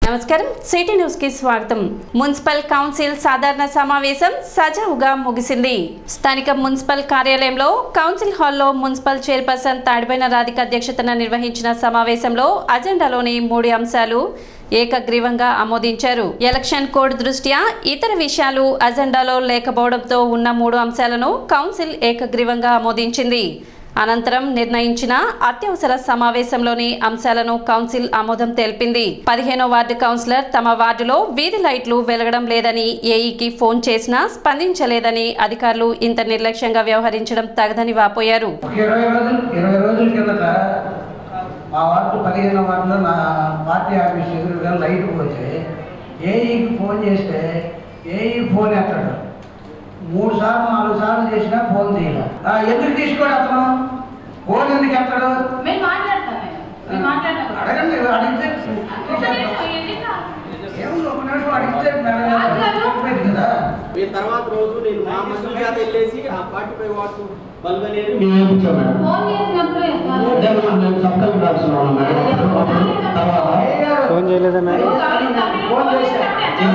నమస్కారం city news కి స్వాగతం మున్సిపల్ కౌన్సిల్ సాధారణ సమావేశం సజావుగా ముగిసింది స్థానిక మున్సిపల్ కార్యాలయంలో కౌన్సిల్ హాల్లో మున్సిపల్ చైర్పర్సన్ తాడిపోయిన రాధిక అధ్యక్షతన నిర్వహించిన సమావేశంలో అజెండాలోని మూడు అంశాలు ఏకగ్రీవంగా ఆమోదించారు ఎలక్షన్ కోడ్ దృష్ట్యా ఇతర విషయాలు అజెండాలో లేకపోవడంతో ఉన్న మూడు అంశాలను కౌన్సిల్ ఏకగ్రీవంగా ఆమోదించింది అనంతరం నిర్ణయించిన అత్యవసర సమావేశంలోని అంశాలను కౌన్సిల్ ఆమోదం తెలిపింది పదిహేనో వార్డు కౌన్సిలర్ తమ వార్డులో వీధి లైట్లు వెలగడం లేదని ఏఈకి ఫోన్ చేసినా స్పందించలేదని అధికారులు ఇంత నిర్లక్ష్యంగా వ్యవహరించడం తగదని వాపోయారు ఒక ఇరవై రోజులు ఇరవై రోజుల కిందట మా వార్డు పదిహేను వార్డులో నా పార్టీ ఆఫీస్ ఎదురుగా లైట్ పోతే ఏఈకి ఫోన్ చేస్తే ఏఈ ఫోన్ ఎత్తడు మూడు సార్లు నాలుగు సార్లు చేసినా ఫోన్ తీయలే ఆ, ఎందుకు తీసుకోడు అతను ఫోన్ ఎందుకు ఎత్తడు మేము మాట్లాడతాం మేము మాట్లాడతాం అడగండి అడిగితే ఒక్క నిమిషం, ఎన్ని సార్లు? ఏముంది ఒక నిమిషం అడిగితే మేడం చెప్పేది కదా మీ తర్వాత రోజు నేను మా మంత్రి చేత వెళ్ళేసి ఆ ఫార్టీ ఫైవ్ వాట్స్ బల్బ్ అనేది మేము వేయించాం మేడం ఫోన్ చేసినప్పుడు ఎత్తాలి. అదే మనం మేము సబ్ కలెక్టర్ ఆఫీస్లో ఉన్నాం మేడం అప్పుడు అప్పుడు తర్వాత ఫోన్ చేయలేదా ఫోన్ చేశారు.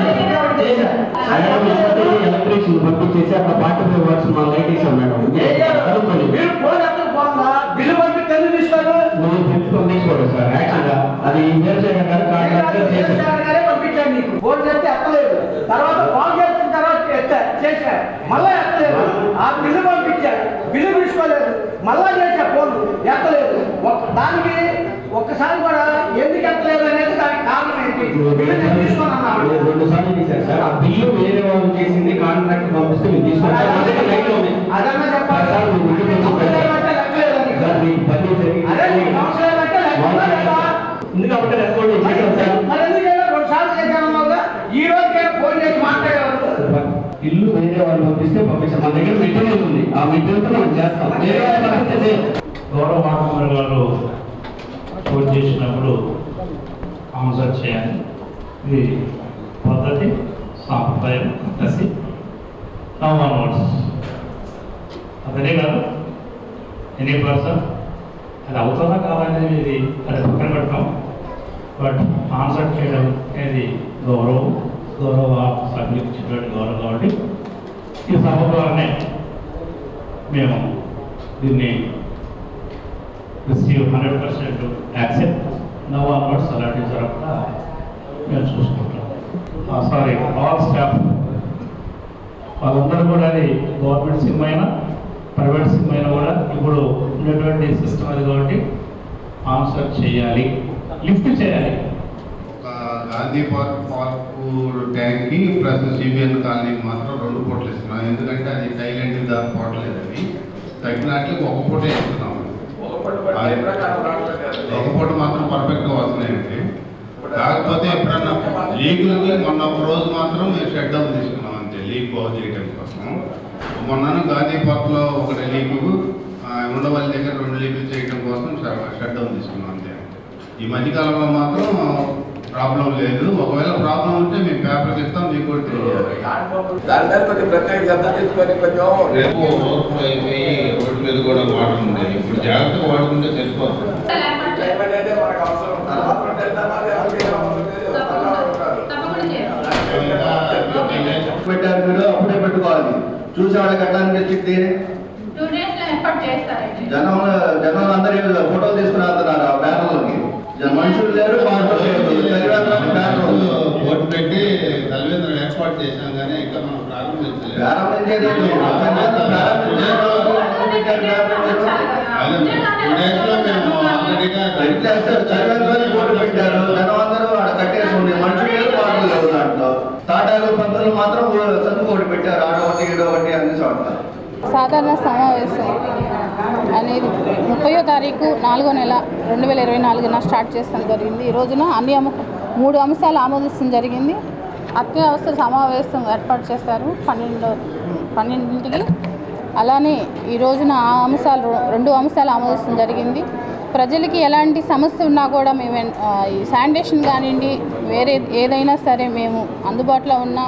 ఎలక్ట్రీషియన్ పంపించేసి అక్కడ పార్టీ ఫైవ్ వర్క్స్ మన లైట్ వేసాం మేడం కనుక్కోండి మీరు ఫోన్ ఎత్తడు ఫోన్లా బిల్లు పంపి ఎందుకు తీసుకోరు నువ్వు పెంచుకొని తీసుకోడు సార్ యాక్చువల్గా అది వీరశేఖర్ గారు కాంట్రాక్టర్ చేశారు గారే పంపించాను నీకు ఫోన్ చేస్తే ఎత్తలేదు తర్వాత కాల్ చేసిన తర్వాత ఎత్తా చేశా మళ్ళా ఎత్తలేదు ఆ బిల్లు పంపించారు బిల్లు తీసుకోలేదు మళ్ళా చేశా ఫోన్ ఎత్తలేదు ఒక్క దానికి ఒక్కసారి కూడా ఎందుకు ఎత్తలేదు అనేది దానికి కారణం ఏంటి నువ్వు బిల్లు నేను తీసుకొని అన్నాడు రెండు- రెండు సార్లు తీశారు సార్ ఆ బిల్లు వేరే వాళ్ళు చేసింది కాంట్రాక్ట్ పంపిస్తే మీరు తీసుకుంటారు మా దగ్గర లైట్ ఉంది అదన్నా చెప్పాలి సార్ మీరు బిల్లు పెంచి కౌన్సిలర్ అంటే లెక్కలేదు నీకు. సార్ మీకు పని జరిగింది. అరే నీ కౌన్సిలర్ అంటే లెక్కదా లేదా? ఎందుకు అప్పుడు రెస్పాండ్ చేశారు సార్ మరి ఎందుకు చేయలేదు? రెండు సార్లు చేశానన్నావుగా ఈ రోజుకైనా ఫోన్ చేసి మాట్లాడేవారు ఇల్లు వేరే వాళ్ళు పంపిస్తే పంపిస్తాం మా దగ్గర మెటీరియల్ ఉంది ఆ మెటీరియల్తో మనం చేస్తాం వేరే వాళ్ళు పంపిస్తే చేయం. గౌరవ వార్డు గారు ఫోన్ చేసినప్పుడు ఆన్సర్ చేయాలి ఇది పద్ధతి సాంప్రదాయం పద్ధతి నవన్ వర్డ్స్ అదే కాదు ఎనీ పర్సన్ అది అవుతుందా కాదనేది ఇది అది పక్కన పెట్టడం బట్ ఆన్సర్ చేయడం అనేది గౌరవం గౌరవ సభ్యులకు ఇచ్చినటువంటి గౌరవం కాబట్టి ఈ సభ ద్వారానే మేము దీన్ని receive hundred percent accept now onwards అలాంటివి జరగకుండా మేము చూసుకుంటాం సారీ ఆల్ స్టాఫ్ వాళ్ళందరూ కూడా అది గవర్నమెంట్ సిమ్ అయినా ప్రైవేట్ సిమ్ అయినా కూడా ఇప్పుడు ఉన్నటువంటి సిస్టమ్ అది కాబట్టి ఆన్సర్ చేయాలి లిఫ్ట్ చేయాలి ఒక గాంధీ పార్క్ పార్కు ట్యాంక్కి ప్లస్ సిబిఎన్ కాలనీకి మాత్రం రెండు పూటలు ఇస్తున్నాం ఎందుకంటే అది టైలెంట్ దాకా పోవట్లేదని తగ్గినట్లకి ఒక పూట ఇస్తున్నాం ఒక పూట మాత్రం పర్ఫెక్ట్గా వస్తున్నాయండి కాకపోతే ఎప్పుడన్నా లీకులకి మొన్న ఒక రోజు మాత్రం మేము షట్ డౌన్ తీసుకున్నాం అంతే లీక్ బాగు చేయడం కోసం మొన్న గాంధీ పార్క్లో ఒకటి లీకు ఉండవల్లి దగ్గర రెండు లీకులు చేయడం కోసం షట్ డౌన్ తీసుకున్నాం అంతే ఈ మధ్యకాలంలో మాత్రం ప్రాబ్లం లేదు ఒకవేళ ప్రాబ్లం ఉంటే మేము పేపర్కి ఇస్తాం మీకు కూడా తెలియాలి దాని మీద కొంచెం ప్రత్యేక శ్రద్ధ తీసుకొని కొంచెం రేపు ఓవర్ఫ్లో అయిపోయి రోడ్డు మీద కూడా వాటర్ ఉంది ఇప్పుడు జాగ్రత్తగా వాడుకుంటే సరిపోతుంది క్లైమేట్ అయితే మనకు అవసరం తర్వాత ఉంటే తర్వాత ఎవరికి ఏం అవసరం లేదు, వస్తూనే ఉంటారు. తప్పకుండా చేయాలి. పెట్టారు మీరు అప్పుడే పెట్టుకోవాలి చూసే వాళ్ళకి ఎట్లా అనిపించింది టూ డేస్ లో ఎఫర్ట్ చేస్తారండి జనం జనం అందరూ ఫోటోలు తీసుకుని వెళ్తున్నారు ఆ బ్యానర్లకి జన- మనుషులు లేరు మాటలు లేరు తెలివేంద్రాలు బ్యానర్ ఉంది. ఓటు పెట్టి తల్లిదండ్రులు ఏర్పాటు చేశాం కానీ ఇంకా మనం ప్రారంభించలేదు ప్రారంభించేది ఏంటి? ప్రారంభించే రోజు ఎందుకు పెట్టారు బ్యానర్? అదే టూ డేస్లో మేము ఆల్రెడీగా ఎట్లా వేస్తారు? చదివిన రోజు ఓటు పెట్టారు జనం అందరూ ఆడ కట్టేసి ఉండే మనుషులు లేరు మాటలు లేవు దాంట్లో తాటాలు పంతులు మాత్రం చదువు ఓటు పెట్టారు ఆడ ఒకటి ఈడ ఒకటి అన్ని చోట్ల సాధారణ సమావేశం అనేది ముప్పయో తారీఖు నాలుగో నెల రెండు వేల ఇరవై నాలుగున స్టార్ట్ చేస్తాం జరిగింది ఈ రోజున అన్ని అమ మూడు అంశాలు ఆమోదించడం జరిగింది అత్యవసర సమావేశం ఏర్పాటు చేస్తారు పన్నెండు పన్నెండింటికి అలానే ఈ రోజున ఆ అంశాలు రెండు అంశాలు ఆమోదించడం జరిగింది ప్రజలకి ఎలాంటి సమస్య ఉన్నా కూడా మేము ఎన్- ఆ, ఈ శానిటేషన్ కానివ్వండి వేరే ఏదైనా సరే మేము అందుబాటులో ఉన్నాము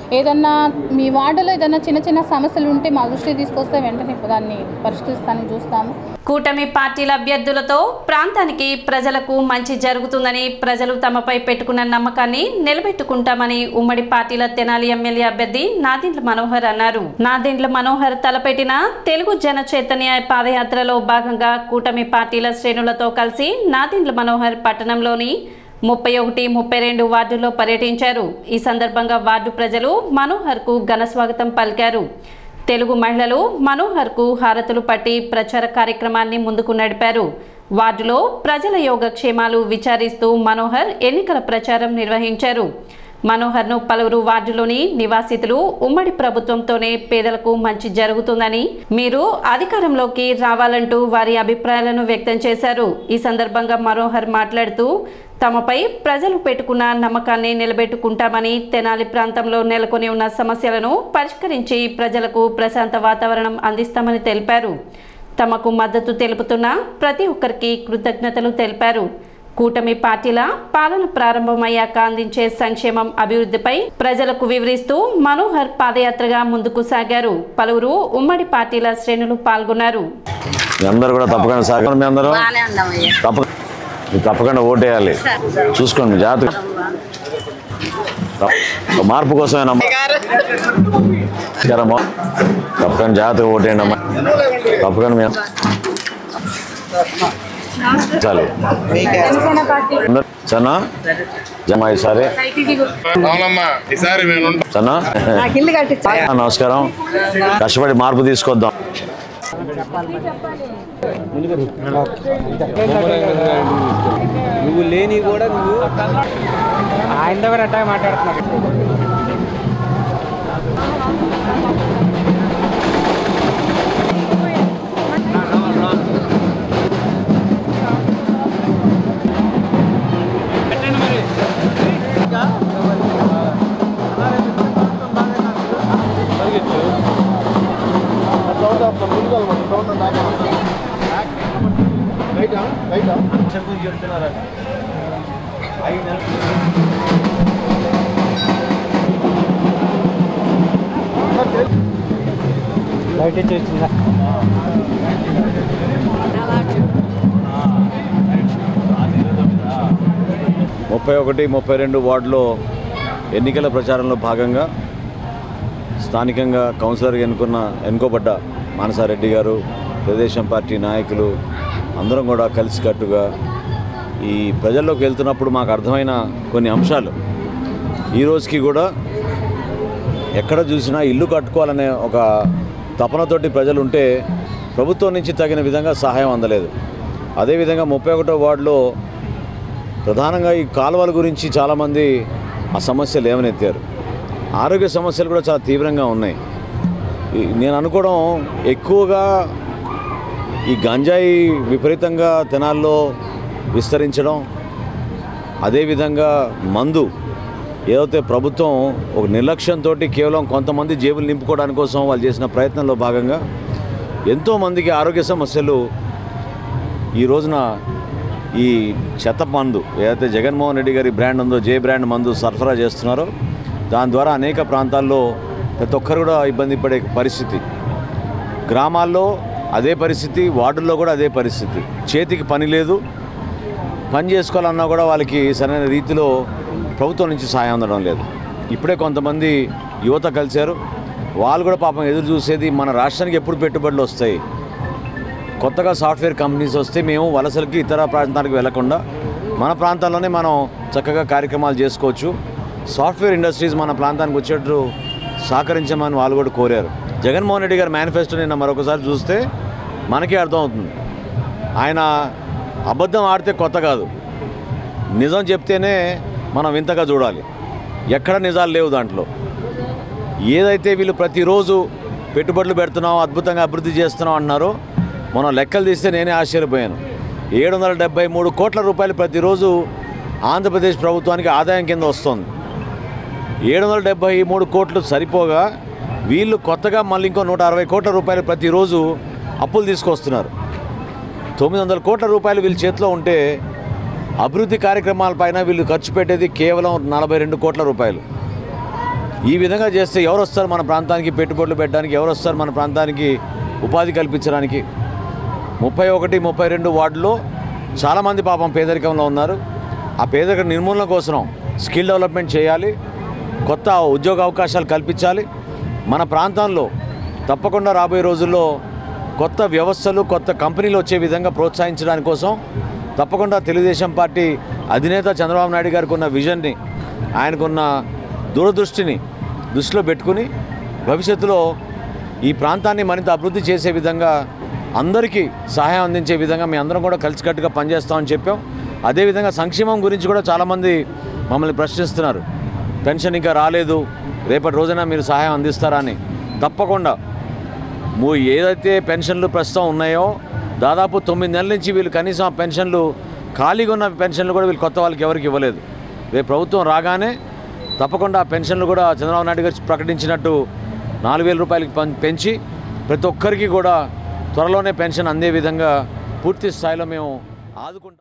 ఏదన్నా మీ వార్డులో ఏదన్నా చిన్న చిన్న సమస్యలు ఉంటే మా దృష్టికి తీసుకొస్తే వెంటనే దాన్ని పరిష్కరిస్తానని చూస్తాము కూటమి పార్టీల అభ్యర్థులతో ప్రాంతానికి ప్రజలకు మంచి జరుగుతుందని ప్రజలు తమపై పెట్టుకున్న నమ్మకాన్ని నిలబెట్టుకుంటామని ఉమ్మడి పార్టీల తెనాలి ఎమ్మెల్యే అభ్యర్థి నాదెండ్ల మనోహర్ అన్నారు నాదెండ్ల మనోహర్ తలపెట్టిన తెలుగు జన చైతన్య పాదయాత్రలో భాగంగా కూటమి పార్టీల శ్రేణులతో కలిసి నాదెండ్ల మనోహర్ పట్టణంలోని ముప్పై ఒకటి ముప్పై రెండు వార్డుల్లో పర్యటించారు ఈ సందర్భంగా వార్డు ప్రజలు మనోహర్కు ఘన స్వాగతం పలికారు తెలుగు మహిళలు మనోహర్కు హారతులు పట్టి ప్రచార కార్యక్రమాన్ని ముందుకు నడిపారు వార్డులో ప్రజల యోగక్షేమాలు విచారిస్తూ మనోహర్ ఎన్నికల ప్రచారం నిర్వహించారు మనోహర్ను పలువురు వార్డులోని నివాసితులు ఉమ్మడి ప్రభుత్వంతోనే పేదలకు మంచి జరుగుతుందని మీరు అధికారంలోకి రావాలంటూ వారి అభిప్రాయాలను వ్యక్తం చేశారు ఈ సందర్భంగా మనోహర్ మాట్లాడుతూ తమపై ప్రజలు పెట్టుకున్న నమ్మకాన్ని నిలబెట్టుకుంటామని తెనాలి ప్రాంతంలో నెలకొని ఉన్న సమస్యలను పరిష్కరించి ప్రజలకు ప్రశాంత వాతావరణం అందిస్తామని తెలిపారు తమకు మద్దతు తెలుపుతున్న ప్రతి ఒక్కరికి కృతజ్ఞతలు తెలిపారు కూటమి పార్టీల పాలన ప్రారంభమయ్యాక అందించే సంక్షేమం అభివృద్ధిపై ప్రజలకు వివరిస్తూ మనోహర్ పాదయాత్రగా ముందుకు సాగారు పలువురు ఉమ్మడి పార్టీల శ్రేణులు పాల్గొన్నారు మీ అందరూ కూడా తప్పకుండా సహకారం మీ అందరూ తప్ప మీరు తప్పకుండా ఓటేయాలి చూసుకోండి మీ జాతక తప్ప- మార్పు కోసమేనమ్మా నమస్కారమ్మా తప్పకుండా జాతక ఓటేయండి అమ్మా తప్పకుండా మీ చాలు అందరూ సన్నా జమా ఈసారి ఈసారి మేము సన్నా ఆ, నమస్కారం కష్టపడి మార్పు తీసుకొద్దాం నువ్వు లేని కూడా నువ్వు ఆయన దగ్గర అట్టా మాట్లాడుతున్నావు బయట వచ్చిందా ముప్పై ఒకటి ముప్పై రెండు వార్డులో ఎన్నికల ప్రచారంలో భాగంగా స్థానికంగా కౌన్సిలర్గా ఎన్నుకున్న ఎన్నుకోబడ్డ మానసారెడ్డి గారు తెలుగుదేశం పార్టీ నాయకులు అందరం కూడా కలిసికట్టుగా ఈ ప్రజల్లోకి వెళ్తున్నప్పుడు మాకు అర్థమైన కొన్ని అంశాలు ఈ రోజుకి కూడా ఎక్కడ చూసినా ఇల్లు కట్టుకోవాలనే ఒక తపనతోటి ప్రజలు ఉంటే ప్రభుత్వం నుంచి తగిన విధంగా సహాయం అందలేదు అదేవిధంగా ముప్పై ఒకటో వార్డులో ప్రధానంగా ఈ కాలువల గురించి చాలామంది ఆ సమస్యలు లేవనెత్తారు ఆరోగ్య సమస్యలు కూడా చాలా తీవ్రంగా ఉన్నాయి ఈ- నేను అనుకోవడం ఎక్కువగా ఈ గంజాయి విపరీతంగా తెనాల్లో విస్తరించడం అదేవిధంగా మందు ఏదైతే ప్రభుత్వం ఒక నిర్లక్ష్యంతో కేవలం కొంతమంది జేబులు నింపుకోవడానికి కోసం వాళ్ళు చేసిన ప్రయత్నంలో భాగంగా ఎంతోమందికి ఆరోగ్య సమస్యలు ఈ రోజున ఈ చెత్త మందు ఏదైతే జగన్మోహన్ రెడ్డి గారి బ్రాండ్ ఉందో జే బ్రాండ్ మందు సరఫరా చేస్తున్నారో దాని ద్వారా అనేక ప్రాంతాల్లో ప్రతి ఒక్కరు కూడా ఇబ్బంది పడే పరిస్థితి గ్రామాల్లో అదే పరిస్థితి వార్డుల్లో కూడా అదే పరిస్థితి చేతికి పని లేదు పని చేసుకోవాలన్నా కూడా వాళ్ళకి సరైన రీతిలో ప్రభుత్వం నుంచి సాయం అందడం లేదు ఇప్పుడే కొంతమంది యువత కలిశారు వాళ్ళు కూడా పాపం ఎదురు చూసేది మన రాష్ట్రానికి ఎప్పుడు పెట్టుబడులు వస్తాయి కొత్తగా సాఫ్ట్వేర్ కంపెనీస్ వస్తే మేము వలసలకి ఇతర ప్రాంతానికి వెళ్లకుండా మన ప్రాంతాల్లోనే మనం చక్కగా కార్యక్రమాలు చేసుకోవచ్చు సాఫ్ట్వేర్ ఇండస్ట్రీస్ మన ప్రాంతానికి వచ్చేట్టు సహకరించమని వాళ్ళు కూడా కోరారు జగన్మోహన్ రెడ్డి గారి మేనిఫెస్టో నిన్న మరొకసారి చూస్తే మనకే అర్థమవుతుంది ఆయన అబద్ధం ఆడితే కొత్త కాదు నిజం చెప్తేనే మనం వింతగా చూడాలి ఎక్కడ నిజాలు లేవు దాంట్లో ఏదైతే వీళ్ళు ప్రతిరోజు పెట్టుబడులు పెడుతున్నాం అద్భుతంగా అభివృద్ధి చేస్తున్నాం అన్నారో మనం లెక్కలు తీస్తే నేనే ఆశ్చర్యపోయాను ఏడు వందల డెబ్బై మూడు కోట్ల రూపాయలు ప్రతిరోజు ఆంధ్రప్రదేశ్ ప్రభుత్వానికి ఆదాయం కింద వస్తుంది ఏడు వందల డెబ్బై మూడు కోట్లు సరిపోగా వీళ్ళు కొత్తగా మళ్ళీ ఇంకో నూట అరవై కోట్ల రూపాయలు ప్రతిరోజు అప్పులు తీసుకొస్తున్నారు తొమ్మిది వందల కోట్ల రూపాయలు వీళ్ళ చేతిలో ఉంటే అభివృద్ధి కార్యక్రమాలపైన వీళ్ళు ఖర్చు పెట్టేది కేవలం నలభై రెండు కోట్ల రూపాయలు ఈ విధంగా చేస్తే ఎవరు వస్తారు మన ప్రాంతానికి పెట్టుబడులు పెట్టడానికి ఎవరు వస్తారు మన ప్రాంతానికి ఉపాధి కల్పించడానికి ముప్పై ఒకటి ముప్పై రెండు వార్డులో చాలామంది పాపం పేదరికంలో ఉన్నారు ఆ పేదరిక నిర్మూలన కోసం స్కిల్ డెవలప్మెంట్ చేయాలి కొత్త ఉద్యోగ అవకాశాలు కల్పించాలి మన ప్రాంతంలో తప్పకుండా రాబోయే రోజుల్లో కొత్త వ్యవస్థలు కొత్త కంపెనీలు వచ్చే విధంగా ప్రోత్సహించడానికి కోసం తప్పకుండా తెలుగుదేశం పార్టీ అధినేత చంద్రబాబు నాయుడు గారికి ఉన్న విజన్ని ఆయనకున్న దూరదృష్టిని దృష్టిలో పెట్టుకుని భవిష్యత్తులో ఈ ప్రాంతాన్ని మరింత అభివృద్ధి చేసే విధంగా అందరికీ సహాయం అందించే విధంగా మీ అందరం కూడా కలిసికట్టుగా పనిచేస్తామని చెప్పాం అదేవిధంగా సంక్షేమం గురించి కూడా చాలామంది మమ్మల్ని ప్రశ్నిస్తున్నారు పెన్షన్ ఇంకా రాలేదు రేపటి రోజున మీరు సహాయం అందిస్తారా అని తప్పకుండా మూ ఏదైతే పెన్షన్లు ప్రస్తుతం ఉన్నాయో దాదాపు తొమ్మిది నెలల నుంచి వీళ్ళు కనీసం ఆ పెన్షన్లు ఖాళీగా ఉన్న పెన్షన్లు కూడా వీళ్ళు కొత్త వాళ్ళకి ఎవరికి ఇవ్వలేదు రేపు ప్రభుత్వం రాగానే తప్పకుండా ఆ పెన్షన్లు కూడా చంద్రబాబు నాయుడు గారు ప్రకటించినట్టు నాలుగు వేల రూపాయలకి పం- పెంచి ప్రతి ఒక్కరికి కూడా త్వరలోనే పెన్షన్ అందే విధంగా పూర్తి స్థాయిలో మేము ఆదుకుంటాం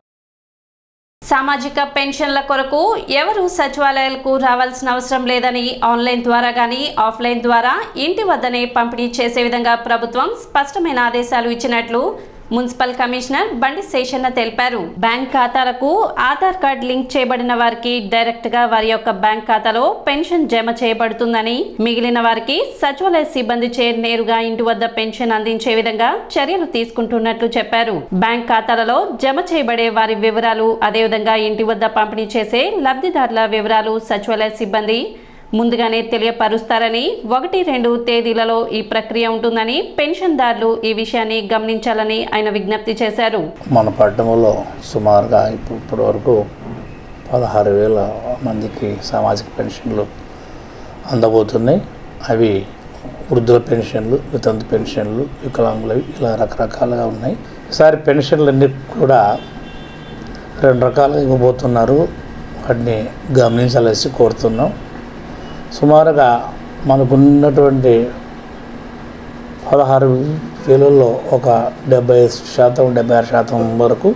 సామాజిక పెన్షన్ల కొరకు ఎవరు సచివాలయాలకు రావాల్సిన అవసరం లేదని ఆన్లైన్ ద్వారా కానీ ఆఫ్లైన్ ద్వారా ఇంటి వద్దనే పంపిణీ చేసే విధంగా ప్రభుత్వం స్పష్టమైన ఆదేశాలు ఇచ్చినట్లు మున్సిపల్ కమిషనర్ బండి శేషన్న తెలిపారు బ్యాంక్ ఖాతాలకు ఆధార్ కార్డ్ లింక్ చేయబడిన వారికి డైరెక్ట్ గా వారి యొక్క బ్యాంక్ ఖాతాలో పెన్షన్ జమ చేయబడుతుందని మిగిలిన వారికి సచివాలయ సిబ్బంది చే నేరుగా ఇంటి వద్ద పెన్షన్ అందించే విధంగా చర్యలు తీసుకుంటున్నట్లు చెప్పారు బ్యాంక్ ఖాతాలలో జమ చేయబడే వారి వివరాలు అదేవిధంగా ఇంటి వద్ద పంపిణీ చేసే లబ్ధిదారుల వివరాలు సచివాలయ సిబ్బంది ముందుగానే తెలియపరుస్తారని ఒకటి రెండు తేదీలలో ఈ ప్రక్రియ ఉంటుందని పెన్షన్దారులు ఈ విషయాన్ని గమనించాలని ఆయన విజ్ఞప్తి చేశారు మన పట్టణంలో సుమారుగా ఇప్పుడు ఇప్పటి వరకు పదహారు వేల మందికి సామాజిక పెన్షన్లు అందబోతున్నాయి అవి వృద్ధుల పెన్షన్లు వితంతు పెన్షన్లు వికలాంగులవి ఇలా రకరకాలుగా ఉన్నాయి ఈసారి పెన్షన్లన్నీ కూడా రెండు రకాలుగా ఇవ్వబోతున్నారు వాటిని గమనించాలేసి కోరుతున్నాం సుమారుగా మనకున్నటువంటి పదహారు వేలలో ఒక డెబ్బై శాతం డెబ్బై ఆరు శాతం వరకు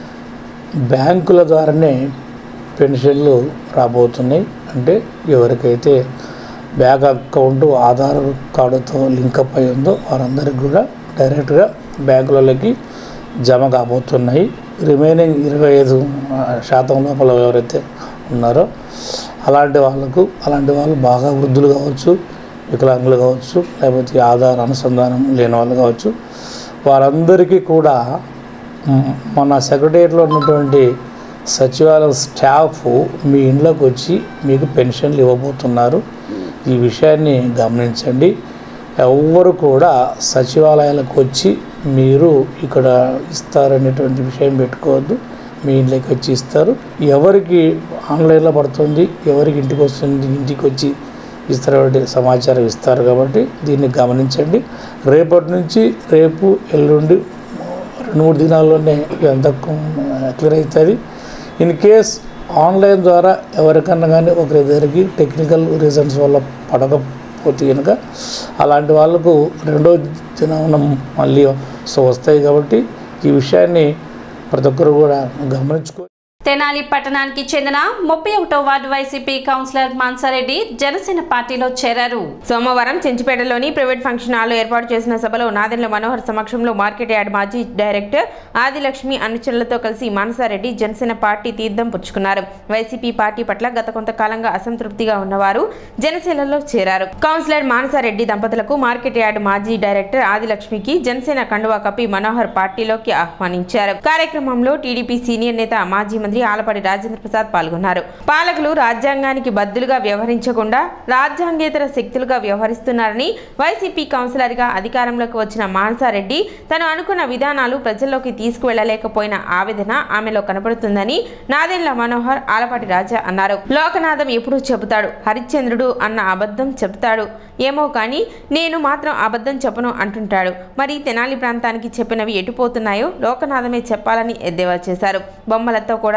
బ్యాంకుల ద్వారానే పెన్షన్లు రాబోతున్నాయి అంటే ఎవరికైతే బ్యాంక్ అకౌంట్ ఆధార్ కార్డుతో లింకప్ అయి ఉందో వారందరికీ కూడా డైరెక్ట్గా బ్యాంకులలోకి జమ కాబోతున్నాయి రిమైనింగ్ ఇరవై ఐదు శాతం లోపల ఎవరైతే ఉన్నారో అలాంటి వాళ్ళకు అలాంటి వాళ్ళు బాగా వృద్ధులు కావచ్చు వికలాంగులు కావచ్చు లేకపోతే ఆధార్ అనుసంధానం లేని వాళ్ళు కావచ్చు వారందరికీ కూడా మ్, మన సెక్రటరియట్లో ఉన్నటువంటి సచివాలయం స్టాఫ్ మీ ఇంట్లోకి వచ్చి మీకు పెన్షన్లు ఇవ్వబోతున్నారు ఈ విషయాన్ని గమనించండి ఎవ్వరు కూడా సచివాలయాలకు వచ్చి మీరు ఇక్కడ ఇస్తారనేటువంటి విషయం పెట్టుకోవద్దు మీ ఇంట్లోకి వచ్చి ఇస్తారు ఎవరికి ఆన్లైన్లో పడుతుంది ఎవరికి ఇంటికి వస్తుంది ఇంటికి వచ్చి ఇస్తారు సమాచారం ఇస్తారు కాబట్టి దీన్ని గమనించండి రేపటి నుంచి రేపు ఎల్లుండి రెండు మూడు దినాల్లోనే ఇదంతా క్లియర్ అవుతుంది ఇన్ కేస్ ఆన్లైన్ ద్వారా ఎవరికన్నా కానీ ఒకరిద్దరికి టెక్నికల్ రీజన్స్ వల్ల పడకపోతే కనుక అలాంటి వాళ్ళకు రెండో దినం మళ్ళీ సో వస్తాయి కాబట్టి ఈ విషయాన్ని ప్రతి ఒక్కరు కూడా గమనించుకో తెనాలి పట్టణానికి చెందిన ముప్పై ఒకటో ward YCP councillor Mansareddy Janasena పార్టీలో చేరారు సోమవారం చెంచిపేటలోని ప్రైవేట్ ఫంక్షన్ హాల్లో ఏర్పాటు చేసిన సభలో నాదెండ్ల మనోహర్ సమక్షంలో మార్కెట్ యార్డ్ మాజీ డైరెక్టర్ ఆదిలక్ష్మి అనుచరులతో కలిసి మానసారెడ్డి జనసేన పార్టీ తీర్థం పుచ్చుకున్నారు వైసీపీ పార్టీ పట్ల గత కొంతకాలంగా అసంతృప్తిగా ఉన్నవారు జనసేనలో చేరారు కౌన్సిలర్ మానసారెడ్డి దంపతులకు మార్కెట్ యార్డ్ మాజీ డైరెక్టర్ ఆదిలక్ష్మికి జనసేన కండువా కప్పి మనోహర్ పార్టీలోకి ఆహ్వానించారు కార్యక్రమంలో టీడీపీ సీనియర్ నేత మాజీ మంత్రి ఆలపాటి రాజేంద్ర ప్రసాద్ పాల్గొన్నారు పాలకులు రాజ్యాంగానికి బద్దులుగా వ్యవహరించకుండా రాజ్యాంగేతర శక్తులుగా వ్యవహరిస్తున్నారని వైసీపీ కౌన్సిలర్గా అధికారంలోకి వచ్చిన మానసారెడ్డి తను అనుకున్న విధానాలు ప్రజల్లోకి తీసుకువెళ్లలేకపోయిన ఆవేదన ఆమెలో కనపడుతుందని నాదెండ్ల మనోహర్ ఆలపాటి రాజా అన్నారు లోకనాథం ఎప్పుడూ చెబుతాడు హరిశ్చంద్రుడు అన్న అబద్ధం చెబుతాడు ఏమో కానీ నేను మాత్రం అబద్ధం చెప్పను అంటుంటాడు మరి తెనాలి ప్రాంతానికి చెప్పినవి ఎటుపోతున్నాయో లోకనాథమే చెప్పాలని ఎద్దేవా చేశారు బొమ్మలతో కూడా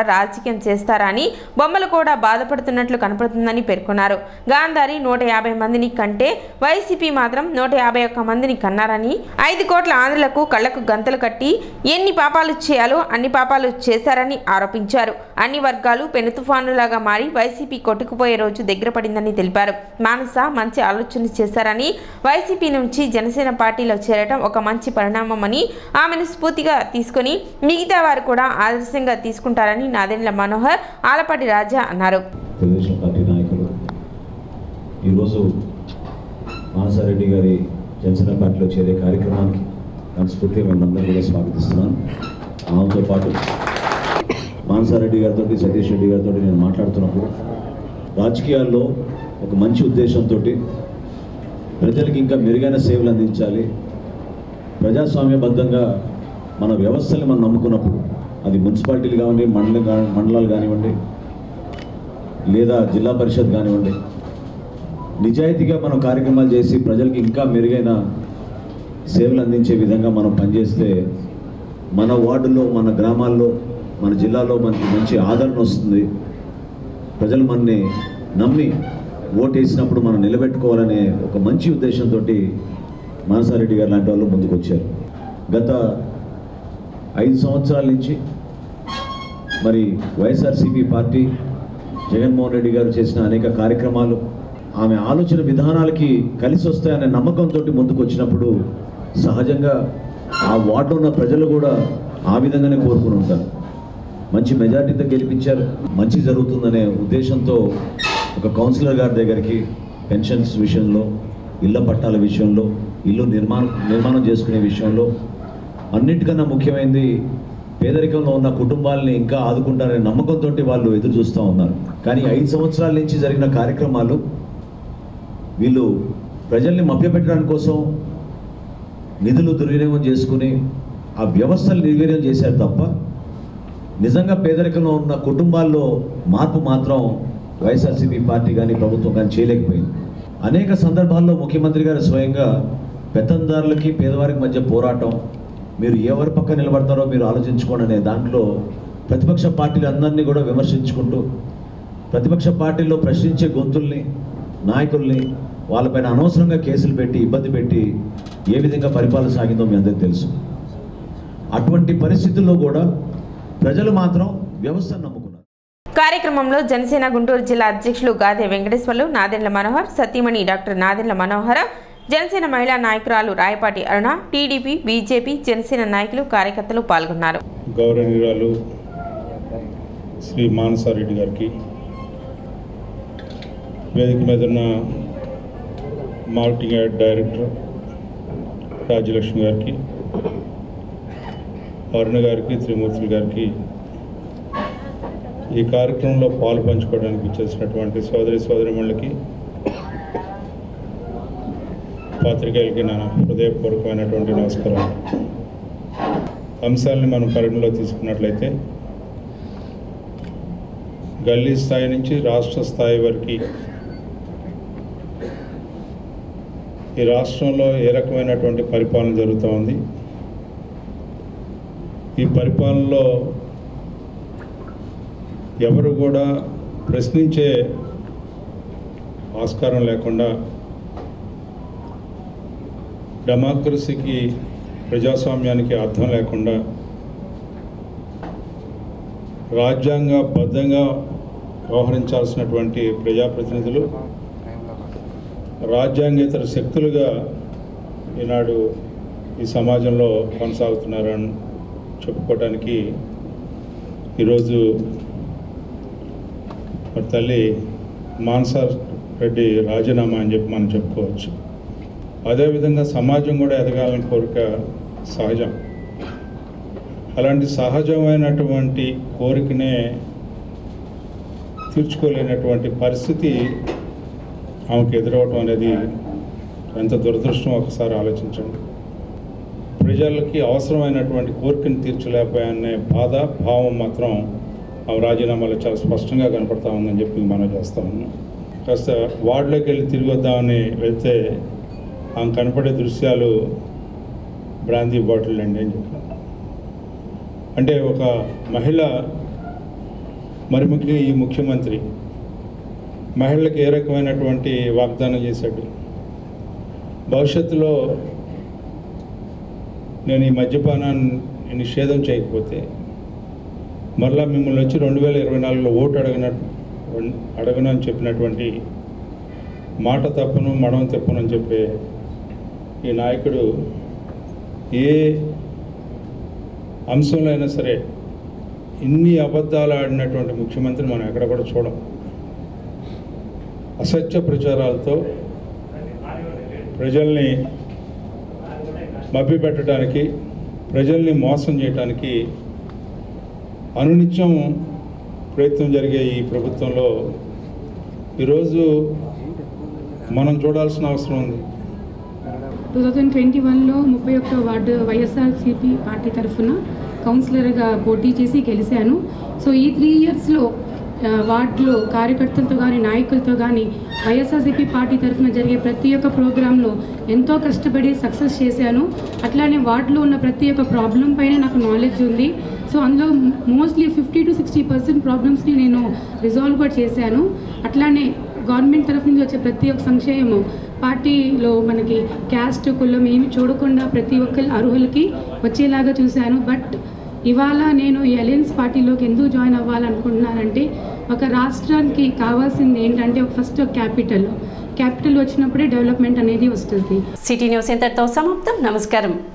రాజకీయం చేస్తారా అని బొమ్మలు కూడా బాధపడుతున్నట్లు కనపడుతుందని పేర్కొన్నారు గాంధారి నూట యాభై మందిని కంటే వైసీపీ మాత్రం నూట యాభై ఒక్క మందిని కన్నారని ఐదు కోట్ల ఆంధ్రులకు కళ్లకు గంతలు కట్టి ఎన్ని పాపాలు చేయాలో అన్ని పాపాలు చేశారని ఆరోపించారు అన్ని వర్గాలు పెను తుఫానులాగా మారి వైసీపీ కొట్టుకుపోయే రోజు దగ్గర పడిందని తెలిపారు మానస మంచి ఆలోచన చేశారని వైసీపీ నుంచి జనసేన పార్టీలో చేరడం ఒక మంచి పరిణామమని ఆమెను స్ఫూర్తిగా తీసుకొని మిగతా వారు కూడా ఆదర్శంగా తీసుకుంటారని నాదెండ్ల మనోహర్ ఆలపాటి రాజా అన్నారు తెలుగుదేశం పార్టీ నాయకులు ఈరోజు మానసారెడ్డి గారి జనసేన పార్టీలో చేరే కార్యక్రమానికి మనస్ఫూర్తిగా మేమందరం కూడా స్వాగతిస్తున్నాను ఆమెతో పాటు మానసారెడ్డి గారితో సతీష్ రెడ్డి గారితో నేను మాట్లాడుతున్నప్పుడు రాజకీయాల్లో ఒక మంచి ఉద్దేశంతో ప్రజలకు ఇంకా మెరుగైన సేవలు అందించాలి ప్రజాస్వామ్యబద్ధంగా మన వ్యవస్థల్ని మనం నమ్ముకున్నప్పుడు అది మున్సిపాలిటీలు కానివ్వండి మండలం కా మండలాలు కానివ్వండి లేదా జిల్లా పరిషత్ కానివ్వండి నిజాయితీగా మనం కార్యక్రమాలు చేసి ప్రజలకు ఇంకా మెరుగైన సేవలు అందించే విధంగా మనం పనిచేస్తే మన వార్డులో మన గ్రామాల్లో మన జిల్లాలో మనకి మంచి ఆదరణ వస్తుంది ప్రజలు మనని నమ్మి ఓటేసినప్పుడు మనం నిలబెట్టుకోవాలనే ఒక మంచి ఉద్దేశంతో మానసారెడ్డి గారు లాంటి వాళ్ళు ముందుకు వచ్చారు గత ఐదు సంవత్సరాల నుంచి మరి వైఎస్ఆర్సీపీ పార్టీ జగన్మోహన్ రెడ్డి గారు చేసిన అనేక కార్యక్రమాలు ఆమె ఆలోచన విధానాలకి కలిసి వస్తాయనే నమ్మకంతో ముందుకు వచ్చినప్పుడు సహజంగా ఆ వార్డులో ఉన్న ప్రజలు కూడా ఆ విధంగానే కోరుకుని ఉంటారు మంచి మెజార్టీతో గెలిపించారు మంచి జరుగుతుందనే ఉద్దేశంతో ఒక కౌన్సిలర్ గారి దగ్గరికి పెన్షన్స్ విషయంలో ఇళ్ల పట్టాల విషయంలో ఇల్లు నిర్మాణం నిర్మాణం చేసుకునే విషయంలో అన్నిటికన్నా ముఖ్యమైనది పేదరికంలో ఉన్న కుటుంబాలని ఇంకా ఆదుకుంటారనే నమ్మకంతో వాళ్ళు ఎదురు చూస్తూ ఉన్నారు కానీ ఐదు సంవత్సరాల నుంచి జరిగిన కార్యక్రమాలు వీళ్ళు ప్రజల్ని మభ్యపెట్టడానికి కోసం నిధులు దుర్వినియోగం చేసుకుని ఆ వ్యవస్థలు నిర్వీర్యం చేశారు తప్ప నిజంగా పేదరికంలో ఉన్న కుటుంబాల్లో మార్పు మాత్రం వైఎస్ఆర్సీపీ పార్టీ కానీ ప్రభుత్వం కానీ చేయలేకపోయింది అనేక సందర్భాల్లో ముఖ్యమంత్రి గారు స్వయంగా పెత్తందారులకి పేదవారికి మధ్య పోరాటం మీరు ఎవరి పక్క నిలబడతారో మీరు ఆలోచించుకోండి అనే దాంట్లో ప్రతిపక్ష పార్టీలు అందరినీ కూడా విమర్శించుకుంటూ ప్రతిపక్ష పార్టీల్లో ప్రశ్నించే గొంతుల్ని నాయకుల్ని వాళ్ళపైన అనవసరంగా కేసులు పెట్టి ఇబ్బంది పెట్టి ఏ విధంగా పరిపాలన సాగిందో మీ అందరికీ తెలుసు అటువంటి పరిస్థితుల్లో కూడా ప్రజలు మాత్రం వ్యవస్థను నమ్ముకున్నారు కార్యక్రమంలో జనసేన గుంటూరు జిల్లా అధ్యక్షులు గాదే వెంకటేశ్వర్లు నాదెండ్ల మనోహర్ సతీమణి డాక్టర్ నాదెండ్ల మనోహర జనసేన మహిళా నాయకురాలు రాయపాటి అరుణ టీడీపీ బీజేపీ జనసేన నాయకులు కార్యకర్తలు పాల్గొన్నారు గౌరవనీయురాలు శ్రీ మానసారెడ్డి గారికి వేదిక మీద ఉన్న మార్కెటింగ్ యాడ్ డైరెక్టర్ రాజ్యలక్ష్మి గారికి అరుణ గారికి త్రిమూర్తులు గారికి ఈ కార్యక్రమంలో పాలు పంచుకోవడానికి ఇచ్చేసినటువంటి సోదరి సోదరిమణులకి పాత్రికేయులకి నా హృదయపూర్వకమైనటువంటి నమస్కారం అంశాలని మనం పరిగణలో తీసుకున్నట్లయితే గల్లీ స్థాయి నుంచి రాష్ట్ర స్థాయి వరకు ఈ రాష్ట్రంలో ఏ రకమైనటువంటి పరిపాలన జరుగుతూ ఉంది ఈ పరిపాలనలో ఎవరు కూడా ప్రశ్నించే ఆస్కారం లేకుండా డెమోక్రసీకి ప్రజాస్వామ్యానికి అర్థం లేకుండా రాజ్యాంగబద్ధంగా వ్యవహరించాల్సినటువంటి ప్రజాప్రతినిధులు రాజ్యాంగేతర శక్తులుగా ఈనాడు ఈ సమాజంలో కొనసాగుతున్నారని చెప్పుకోవటానికి ఈరోజు మరి తల్లి మానసా రెడ్డి రాజీనామా అని చెప్పి మనం చెప్పుకోవచ్చు అదేవిధంగా సమాజం కూడా ఎదగాలని కోరిక సహజం అలాంటి సహజమైనటువంటి కోరికనే తీర్చుకోలేనటువంటి పరిస్థితి ఆమెకు ఎదురవటం అనేది ఎంత దురదృష్టం ఒకసారి ఆలోచించండి ప్రజలకి అవసరమైనటువంటి కోరికను తీర్చలేకపోయానే బాధ భావం మాత్రం ఆమె రాజీనామాలో చాలా స్పష్టంగా కనపడతా ఉందని చెప్పి మనం చేస్తా ఉన్నాం కాస్త వార్డులోకి వెళ్ళి తిరిగి వద్దామని వెళ్తే ఆమె కనపడే దృశ్యాలు బ్రాందీ బాటిల్ అండి అని చెప్పాను అంటే ఒక మహిళ మరి ముఖ్యంగా ఈ ముఖ్యమంత్రి మహిళలకు ఏ రకమైనటువంటి వాగ్దానం చేశాడు భవిష్యత్తులో నేను ఈ మద్యపానాన్ని నిషేధం చేయకపోతే మరలా మిమ్మల్ని వచ్చి రెండు వేల ఇరవై నాలుగులో ఓటు అడగన అడగను అని చెప్పినటువంటి మాట తప్పను మడం తప్పను అని చెప్పే ఈ నాయకుడు ఏ అంశంలో అయినా సరే ఇన్ని అబద్ధాలు ఆడినటువంటి ముఖ్యమంత్రి మనం ఎక్కడ కూడా చూడం అసత్య ప్రచారాలతో ప్రజల్ని మభ్యపెట్టడానికి ప్రజల్ని మోసం చేయడానికి అనునిత్యం ప్రయత్నం జరిగే ఈ ప్రభుత్వంలో ఈరోజు మనం చూడాల్సిన అవసరం ఉంది టూ థౌజండ్ ట్వంటీ వన్లో ముప్పై ఒకటో వార్డు వైఎస్ఆర్సీపీ పార్టీ తరఫున కౌన్సిలర్గా పోటీ చేసి గెలిచాను సో ఈ త్రీ ఇయర్స్లో వార్డులో కార్యకర్తలతో కానీ నాయకులతో కానీ వైఎస్ఆర్సీపీ పార్టీ తరఫున జరిగే ప్రతి ఒక్క ప్రోగ్రాంలో ఎంతో కష్టపడి సక్సెస్ చేశాను అట్లానే వార్డులో ఉన్న ప్రతి ఒక్క ప్రాబ్లం పైన నాకు నాలెడ్జ్ ఉంది సో అందులో mostly fifty to sixty percent ప్రాబ్లమ్స్ని నేను రిజాల్వ్ కూడా చేశాను అట్లానే గవర్నమెంట్ తరఫు నుంచి వచ్చే ప్రతి ఒక్క సంక్షేమం పార్టీలో మనకి క్యాస్ట్ కులం ఏమి చూడకుండా ప్రతి ఒక్కరి అర్హులకి వచ్చేలాగా చూశాను బట్ ఇవాళ నేను ఈ అలయన్స్ పార్టీలోకి ఎందుకు జాయిన్ అవ్వాలనుకుంటున్నానంటే ఒక రాష్ట్రానికి కావాల్సింది ఏంటంటే ఒక ఫస్ట్ క్యాపిటల్ క్యాపిటల్ వచ్చినప్పుడే డెవలప్మెంట్ అనేది వస్తుంది సిటీ న్యూస్ ఇంతటితో సమాప్తం నమస్కారం